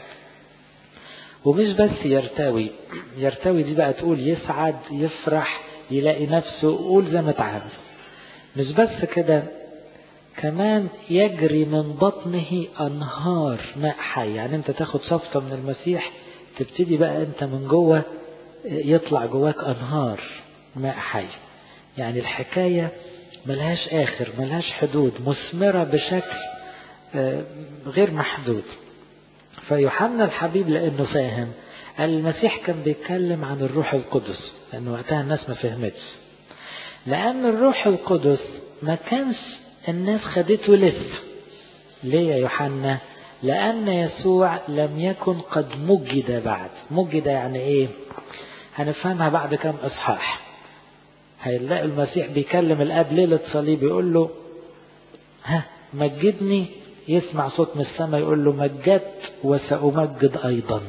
ومش بس يرتوي يرتوي دي بقى تقول يسعد يفرح يلاقي نفسه قول زي ما تعرف مش بس كده كمان يجري من بطنه أنهار ماء حي يعني أنت تاخد صفطة من المسيح تبتدي بقى أنت من جوه يطلع جواك أنهار ماء حي يعني الحكاية ملهاش آخر ملهاش حدود مثمرة بشكل غير محدود فيوحنا الحبيب لأنه فاهم المسيح كان بيتكلم عن الروح القدس لأن وقتها الناس ما فهمتش لأن الروح القدس ما كانش الناس خدته لسه ليه يا يوحنا لأن يسوع لم يكن قد مجد بعد مجد يعني إيه هنفهمها بعد كم إصحاح هيلاقي المسيح بيكلم الأب ليلة صليب يقول له ها مجدني يسمع صوت من السماء يقول له مجدت وسأمجد أيضا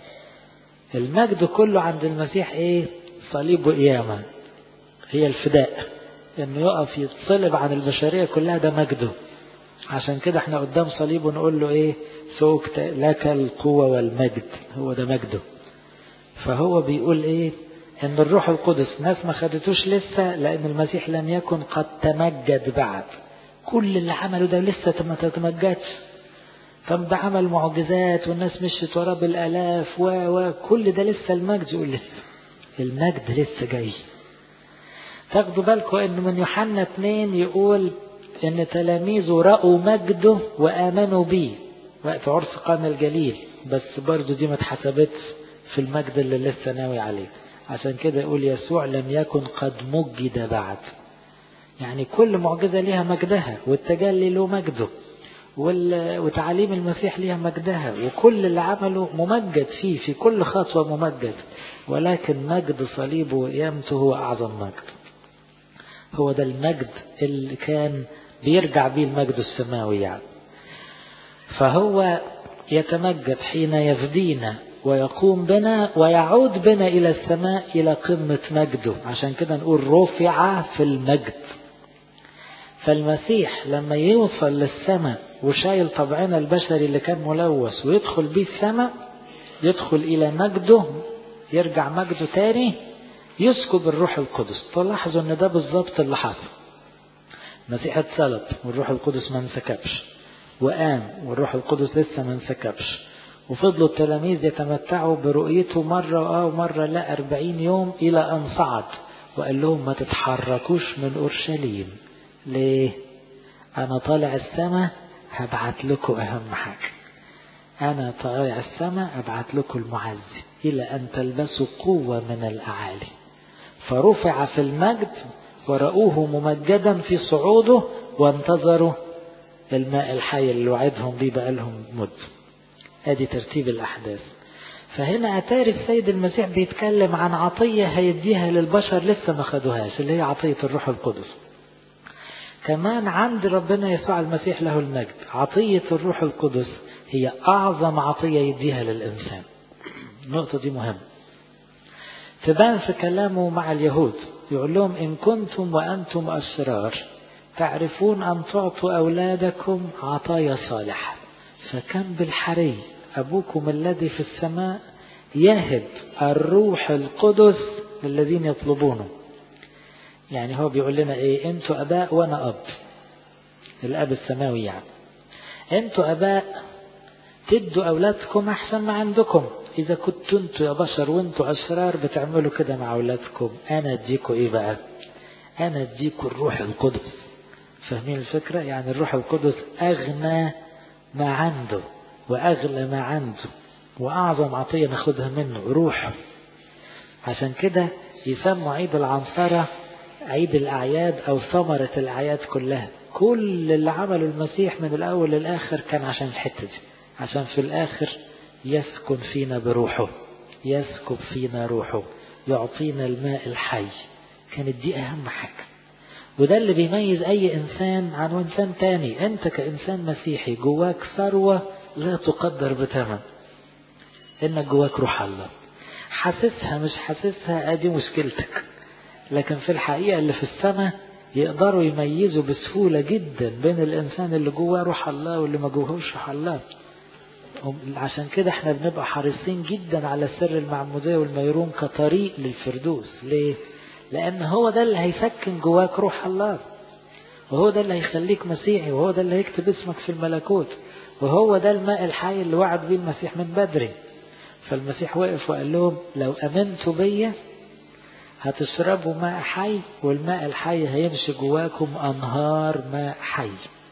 المجد كله عند المسيح إيه صليب وقيامة هي الفداء انه يقف يتصلب عن البشرية كلها ده مجده عشان كده احنا قدام صليب ونقول له ايه سوكت لك القوة والمجد هو ده مجده فهو بيقول ايه ان الروح القدس ناس ما خدتوش لسه لان المسيح لم يكن قد تمجد بعد كل اللي عمله ده لسه ما تتمجدش طب ده عمل معجزات والناس مشيت وراه بالالاف و و كل ده لسه المجد يقول لسه المجد لسه جاي تاخدوا بالكم ان من يوحنا اتنين يقول ان تلاميذه رأوا مجده وآمنوا بيه وقت عرس قانا الجليل بس برضو دي ما اتحسبتش في المجد اللي لسه ناوي عليه عشان كده يقول يسوع لم يكن قد مجد بعد يعني كل معجزة ليها مجدها والتجلي له مجده وتعاليم المسيح ليها مجدها وكل اللي عمله ممجد فيه في كل خطوة ممجد ولكن مجد صليبه وقيامته هو أعظم مجد هو ده المجد اللي كان بيرجع بيه المجد السماوي يعني فهو يتمجد حين يفدينا ويقوم بنا ويعود بنا إلى السماء إلى قمة مجده عشان كده نقول رفع في المجد فالمسيح لما يوصل للسماء وشايل طبعنا البشري اللي كان ملوث ويدخل بيه السماء يدخل إلى مجده يرجع مجده تاني يسكب الروح القدس تلاحظوا ان ده بالظبط اللي حصل المسيح اتسلب والروح القدس ما انسكبش وقام والروح القدس لسه ما انسكبش وفضلوا التلاميذ يتمتعوا برؤيته مرة اه ومرة لا أربعين يوم إلى أن صعد وقال لهم ما تتحركوش من أورشليم ليه أنا طالع السماء هبعت لكم أهم حاجة أنا طالع السماء أبعت لكم المعزي إلى أن تلبسوا قوة من الأعالي فرفع في المجد ورأوه ممجدا في صعوده وانتظروا الماء الحي اللي وعدهم بيه بقالهم مد ادي ترتيب الأحداث فهنا أتاري السيد المسيح بيتكلم عن عطية هيديها للبشر لسه ما خدوهاش اللي هي عطية الروح القدس كمان عند ربنا يسوع المسيح له المجد عطية الروح القدس هي أعظم عطية يديها للإنسان النقطة دي مهمة تبان في كلامه مع اليهود يقول لهم إن كنتم وأنتم أشرار تعرفون أن تعطوا أولادكم عطايا صالحة فكم بالحري أبوكم الذي في السماء يهب الروح القدس للذين يطلبونه يعني هو بيقول لنا ايه انتوا اباء وانا اب الاب السماوي يعني انتوا اباء تدوا اولادكم احسن ما عندكم اذا كنتوا انتوا يا بشر وانتوا اشرار بتعملوا كده مع اولادكم انا اديكوا ايه بقى انا اديكوا الروح القدس فاهمين الفكرة يعني الروح القدس اغنى ما عنده واغلى ما عنده واعظم عطية ناخدها منه روحه عشان كده يسموا عيد العنصرة عيد الأعياد أو ثمرة الأعياد كلها كل اللي عمله المسيح من الأول للآخر كان عشان الحتة دي عشان في الآخر يسكن فينا بروحه يسكب فينا روحه يعطينا الماء الحي كانت دي أهم حاجة وده اللي بيميز أي إنسان عن إنسان تاني أنت كإنسان مسيحي جواك ثروة لا تقدر بثمن إنك جواك روح الله حاسسها مش حاسسها ادي مشكلتك لكن في الحقيقة اللي في السماء يقدروا يميزوا بسهولة جدا بين الإنسان اللي جواه روح الله واللي ما جوهوش روح الله عشان كده احنا بنبقى حريصين جدا على سر المعمودية والميرون كطريق للفردوس ليه؟ لأن هو ده اللي هيسكن جواك روح الله وهو ده اللي هيخليك مسيحي وهو ده اللي هيكتب اسمك في الملكوت وهو ده الماء الحي اللي وعد بيه المسيح من بدري فالمسيح وقف وقال لهم لو أمنتوا بيا هتشربوا ماء حي والماء الحي هيمشي جواكم أنهار ماء حي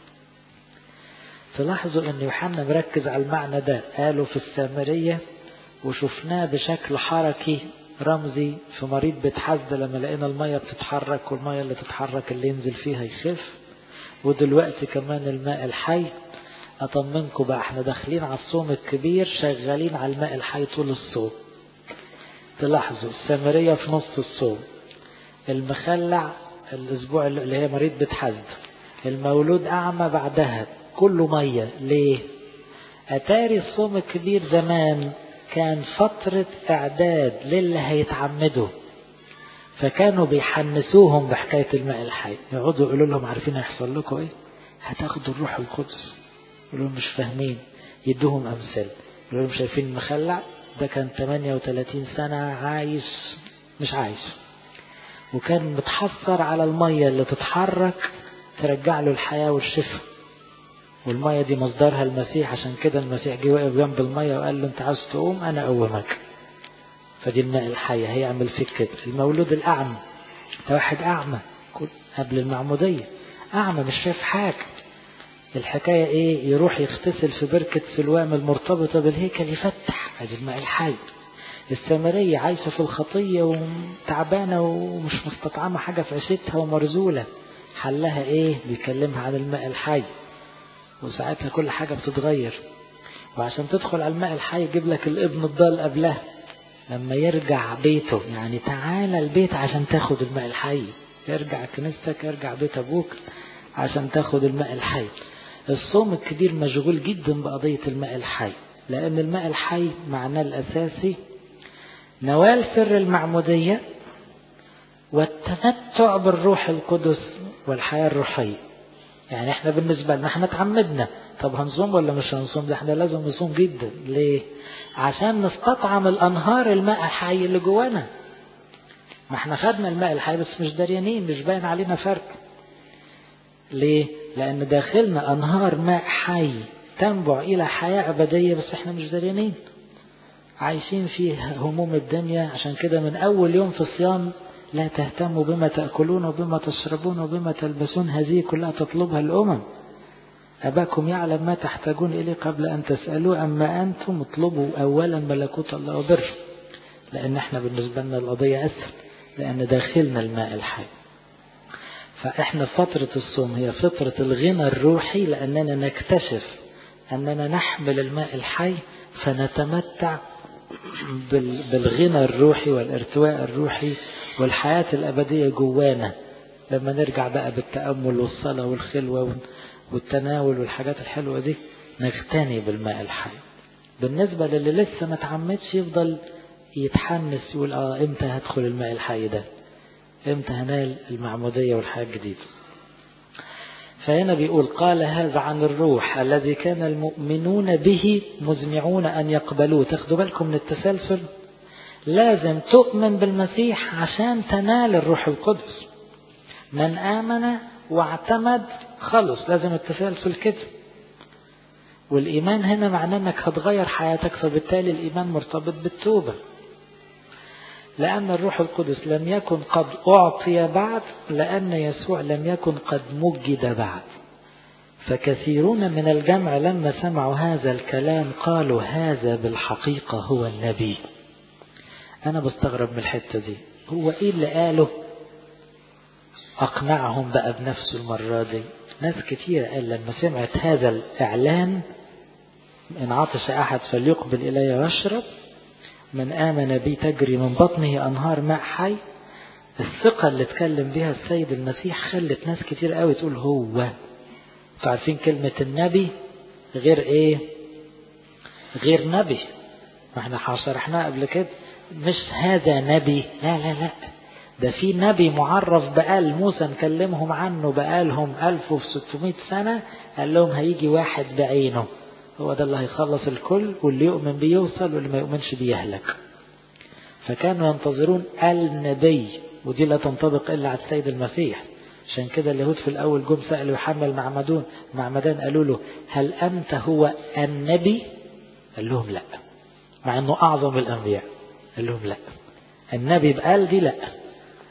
تلاحظوا ان يوحنا مركز على المعنى ده قالوا في السامرية وشفناه بشكل حركي رمزي في مريض بيت حزد لما لقينا المية بتتحرك والمية اللي تتحرك اللي ينزل فيها يخف ودلوقتي كمان الماء الحي أطمنكم بقى احنا داخلين على الصوم الكبير شغالين على الماء الحي طول الصوم تلاحظوا السامرية في نص الصوم المخلع الأسبوع اللي هي مريض بيت حزد المولود أعمى بعدها كله مية ليه أتاري الصوم الكبير زمان كان فترة إعداد للي هيتعمدوا فكانوا بيحنسوهم بحكاية الماء الحي يقعدوا يقولوا لهم عارفين هيحصل لكم ايه هتاخدوا الروح القدس يقولوا لهم مش فاهمين يدوهم أمثال يقولوا لهم شايفين المخلع ده كان 38 سنة عايش مش عايش وكان متحسر على المية اللي تتحرك ترجع له الحياة والشفاء والمية دي مصدرها المسيح عشان كده المسيح جه واقف جنب المية وقال له انت عاوز تقوم انا اقومك فدي الماء الحية هيعمل فيك كده المولود الاعمى ده واحد اعمى قبل المعمودية اعمى مش شايف حاجة الحكاية ايه يروح يغتسل في بركة سلوام المرتبطة بالهيكل يفتح ادي الماء الحي السامرية عايشة في الخطية وتعبانة ومش مستطعمة حاجة في عيشتها ومرزولة حلها ايه بيكلمها عن الماء الحي وساعتها كل حاجة بتتغير وعشان تدخل على الماء الحي يجيب لك الابن الضال قبلها لما يرجع بيته يعني تعالى البيت عشان تاخد الماء الحي ارجع كنيستك ارجع بيت ابوك عشان تاخد الماء الحي الصوم الكبير مشغول جدا بقضية الماء الحي لأن الماء الحي معناه الأساسي نوال سر المعمودية والتمتع بالروح القدس والحياة الروحية يعني احنا بالنسبة لنا احنا اتعمدنا طب هنصوم ولا مش هنصوم ده احنا لازم نصوم جدا ليه عشان نستطعم الانهار الماء الحي اللي جوانا ما احنا خدنا الماء الحي بس مش داريانين مش باين علينا فرق ليه لان داخلنا انهار ماء حي تنبع الى حياة ابدية بس احنا مش داريانين عايشين في هموم الدنيا عشان كده من اول يوم في الصيام لا تهتموا بما تأكلون وبما تشربون وبما تلبسون هذه كلها تطلبها الأمم أباكم يعلم ما تحتاجون إليه قبل أن تسألوا أما أنتم اطلبوا أولا ملكوت الله وبر لأن احنا بالنسبة لنا القضية أسهل لأن داخلنا الماء الحي فإحنا فترة الصوم هي فترة الغنى الروحي لأننا نكتشف أننا نحمل الماء الحي فنتمتع بالغنى الروحي والارتواء الروحي والحياة الأبدية جوانا لما نرجع بقى بالتأمل والصلاة والخلوة والتناول والحاجات الحلوة دي نغتني بالماء الحي بالنسبة للي لسه ما تعمدش يفضل يتحمس يقول اه امتى هدخل الماء الحي ده امتى هنال المعمودية والحياة الجديدة فهنا بيقول قال هذا عن الروح الذي كان المؤمنون به مزمعون أن يقبلوه تاخدوا بالكم من التسلسل لازم تؤمن بالمسيح عشان تنال الروح القدس من آمن واعتمد خلص لازم التسلسل كده والإيمان هنا معناه أنك هتغير حياتك فبالتالي الإيمان مرتبط بالتوبة لأن الروح القدس لم يكن قد أعطي بعد لأن يسوع لم يكن قد مجد بعد فكثيرون من الجمع لما سمعوا هذا الكلام قالوا هذا بالحقيقة هو النبي أنا بستغرب من الحتة دي هو إيه اللي قاله أقنعهم بقى بنفسه المرة دي ناس كتير قال لما سمعت هذا الإعلان إن عطش أحد فليقبل إلي واشرب من آمن بي تجري من بطنه أنهار ماء حي الثقة اللي اتكلم بها السيد المسيح خلت ناس كتير قوي تقول هو عارفين كلمة النبي غير ايه غير نبي ما احنا شرحناها قبل كده مش هذا نبي لا لا لا ده في نبي معرف بقال موسى نكلمهم عنه بقالهم 1600 سنة قال لهم هيجي واحد بعينه هو ده اللي هيخلص الكل واللي يؤمن بيه يوصل واللي ما يؤمنش بيه يهلك فكانوا ينتظرون النبي ودي لا تنطبق إلا على السيد المسيح عشان كده اليهود في الأول جم سألوا يوحنا المعمدون معمدان قالوا له هل أنت هو النبي قال لهم لا مع أنه أعظم الأنبياء قال لهم لا النبي بقال دي لا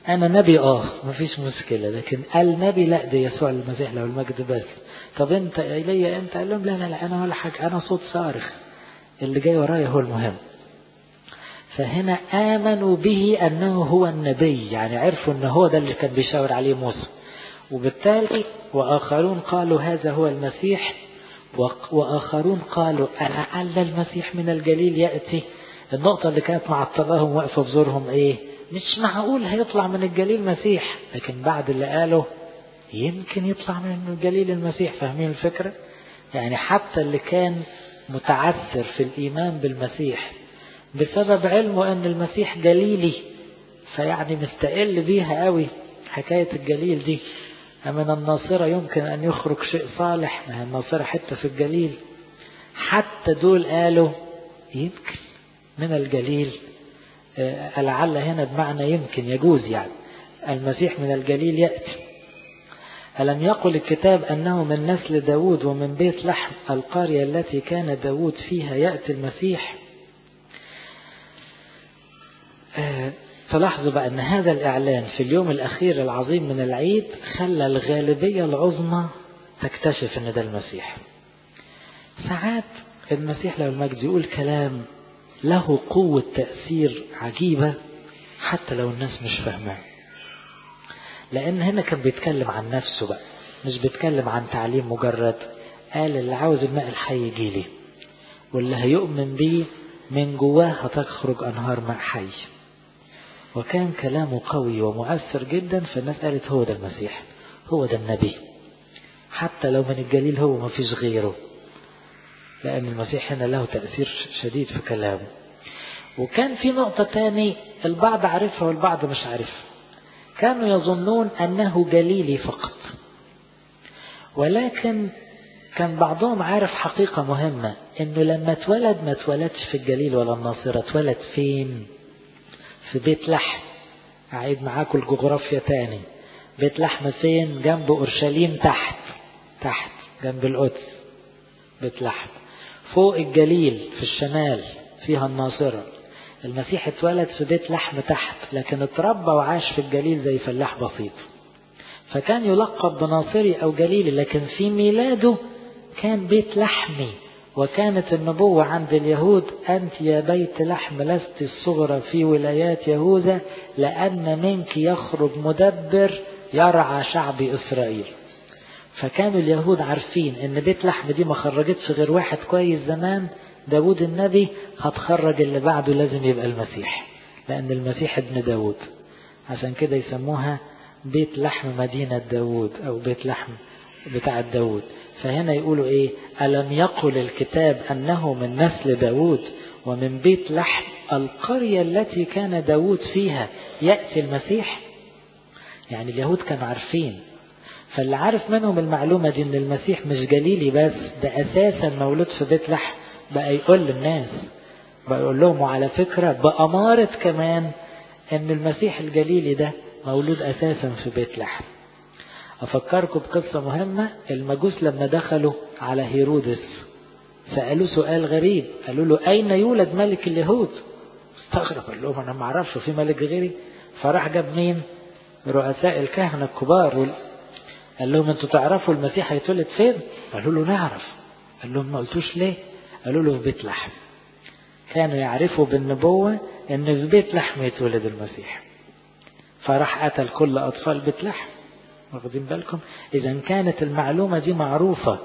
أنا نبي آه مفيش مشكلة لكن قال نبي لا ده يسوع المسيح له المجد بس طب أنت إلي أنت قال لهم لا لا لا أنا ولا حاجة أنا صوت صارخ اللي جاي ورايا هو المهم فهنا آمنوا به أنه هو النبي يعني عرفوا أنه هو ده اللي كان بيشاور عليه موسى وبالتالي وآخرون قالوا هذا هو المسيح وآخرون قالوا ألعل المسيح من الجليل يأتي النقطة اللي كانت معطلاهم واقفة في زورهم إيه مش معقول هيطلع من الجليل مسيح لكن بعد اللي قاله يمكن يطلع من الجليل المسيح فاهمين الفكرة يعني حتى اللي كان متعثر في الإيمان بالمسيح بسبب علمه أن المسيح جليلي فيعني مستقل بيها قوي حكاية الجليل دي من الناصرة يمكن أن يخرج شيء صالح ما هي الناصرة حتة في الجليل حتى دول قالوا يمكن من الجليل لعل هنا بمعنى يمكن يجوز يعني المسيح من الجليل يأتي ألم يقل الكتاب أنه من نسل داود ومن بيت لحم القرية التي كان داود فيها يأتي المسيح تلاحظوا بقى أن هذا الإعلان في اليوم الأخير العظيم من العيد خلى الغالبية العظمى تكتشف أن ده المسيح ساعات المسيح لو المجد يقول كلام له قوة تأثير عجيبة حتى لو الناس مش فاهماه لأن هنا كان بيتكلم عن نفسه بقى مش بيتكلم عن تعليم مجرد قال اللي عاوز الماء الحي يجيلي واللي هيؤمن بيه من جواه هتخرج أنهار ماء حي وكان كلامه قوي ومؤثر جدا فالناس قالت هو ده المسيح هو ده النبي حتى لو من الجليل هو ما فيش غيره لأن المسيح هنا له تأثير شديد في كلامه وكان في نقطة تاني البعض عارفها والبعض مش عارفها كانوا يظنون أنه جليلي فقط ولكن كان بعضهم عارف حقيقة مهمة انه لما اتولد ما اتولدش في الجليل ولا الناصرة اتولد فين في بيت لحم أعيد معاكم الجغرافيا تاني بيت لحم فين جنب أورشليم تحت تحت جنب القدس بيت لحم فوق الجليل في الشمال فيها الناصرة المسيح اتولد في بيت لحم تحت لكن اتربى وعاش في الجليل زي فلاح بسيط فكان يلقب بناصري أو جليلي لكن في ميلاده كان بيت لحمي وكانت النبوة عند اليهود أنت يا بيت لحم لست الصغرى في ولايات يهوذا لأن منك يخرج مدبر يرعى شعب إسرائيل فكانوا اليهود عارفين ان بيت لحم دي ما خرجتش غير واحد كويس زمان داود النبي هتخرج اللي بعده لازم يبقى المسيح لأن المسيح ابن داود عشان كده يسموها بيت لحم مدينة داود أو بيت لحم بتاع داود فهنا يقولوا ايه ألم يقل الكتاب أنه من نسل داود ومن بيت لحم القرية التي كان داود فيها يأتي المسيح يعني اليهود كانوا عارفين فاللي عارف منهم المعلومة دي ان المسيح مش جليلي بس ده اساسا مولود في بيت لحم بقى يقول للناس بقى يقول لهم وعلى فكرة بأمارة كمان ان المسيح الجليلي ده مولود اساسا في بيت لحم افكركم بقصة مهمة المجوس لما دخلوا على هيرودس سألوه سؤال غريب قالوا له اين يولد ملك اليهود استغرب قال لهم انا ما اعرفش في ملك غيري فراح جاب مين رؤساء الكهنة الكبار قال لهم انتوا تعرفوا المسيح هيتولد فين قالوا له نعرف قال لهم ما قلتوش ليه قالوا له في بيت لحم كانوا يعرفوا بالنبوة ان في بيت لحم يتولد المسيح فراح قتل كل اطفال بيت لحم واخدين بالكم اذا كانت المعلومة دي معروفة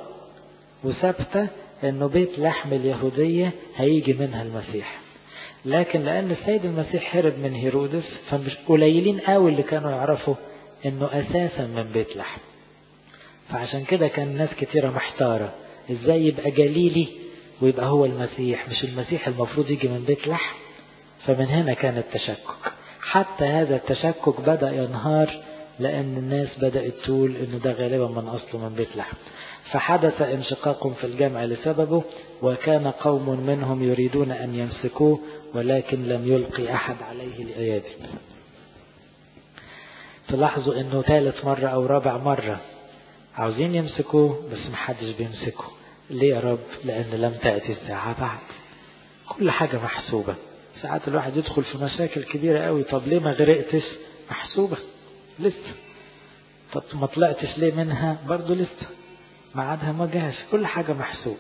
وثابتة انه بيت لحم اليهودية هيجي منها المسيح لكن لان السيد المسيح هرب من هيرودس فمش قليلين قوي اللي كانوا يعرفوا انه اساسا من بيت لحم فعشان كده كان ناس كتيرة محتارة ازاي يبقى جليلي ويبقى هو المسيح مش المسيح المفروض يجي من بيت لحم فمن هنا كان التشكك حتى هذا التشكك بدأ ينهار لأن الناس بدأت تقول إنه ده غالبا من أصله من بيت لحم فحدث انشقاق في الجمع لسببه وكان قوم منهم يريدون أن يمسكوه ولكن لم يلقي أحد عليه الأيادي تلاحظوا انه ثالث مرة او رابع مرة عاوزين يمسكوه بس محدش بيمسكه ليه يا رب لان لم تأتي الساعة بعد كل حاجة محسوبة ساعات الواحد يدخل في مشاكل كبيرة قوي طب ليه ما غرقتش محسوب محسوبة لسه طب ما طلعتش ليه منها برضو لسه ميعادها ما جاش كل حاجة محسوب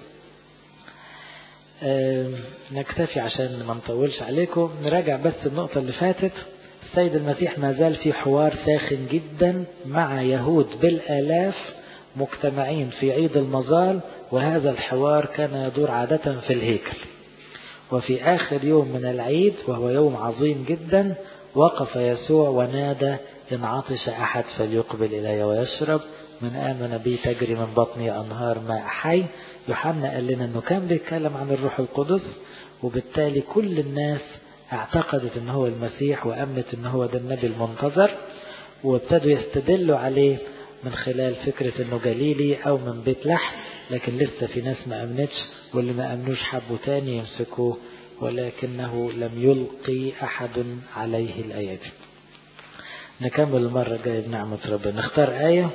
أه نكتفي عشان ما نطولش عليكم نراجع بس النقطة اللي فاتت السيد المسيح ما زال في حوار ساخن جدا مع يهود بالآلاف مجتمعين في عيد المظال وهذا الحوار كان يدور عادة في الهيكل وفي آخر يوم من العيد وهو يوم عظيم جدا وقف يسوع ونادى إن عطش أحد فليقبل إلي ويشرب من آمن بي تجري من بطني أنهار ماء حي يوحنا قال لنا أنه كان بيتكلم عن الروح القدس وبالتالي كل الناس اعتقدت أنه هو المسيح وأمنت أنه هو ده النبي المنتظر وابتدوا يستدلوا عليه من خلال فكرة أنه جليلي أو من بيت لحم لكن لسه في ناس ما أمنتش واللي ما أمنوش حبوا تاني يمسكوه ولكنه لم يلقي أحد عليه الأيدي نكمل المرة الجاية بنعمة ربنا نختار آية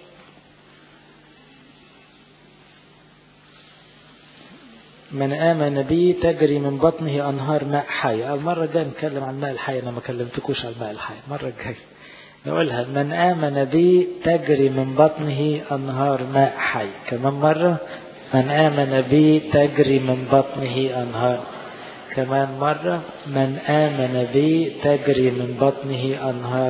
من آمن بي تجري من بطنه أنهار ماء حي المرة الجاية نتكلم عن الماء الحي أنا ما كلمتكوش عن الماء الحي المرة الجاية نقولها من آمن بي تجري من بطنه أنهار ماء حي كمان مرة من آمن بي تجري من بطنه أنهار كمان مرة من آمن بي تجري من بطنه أنهار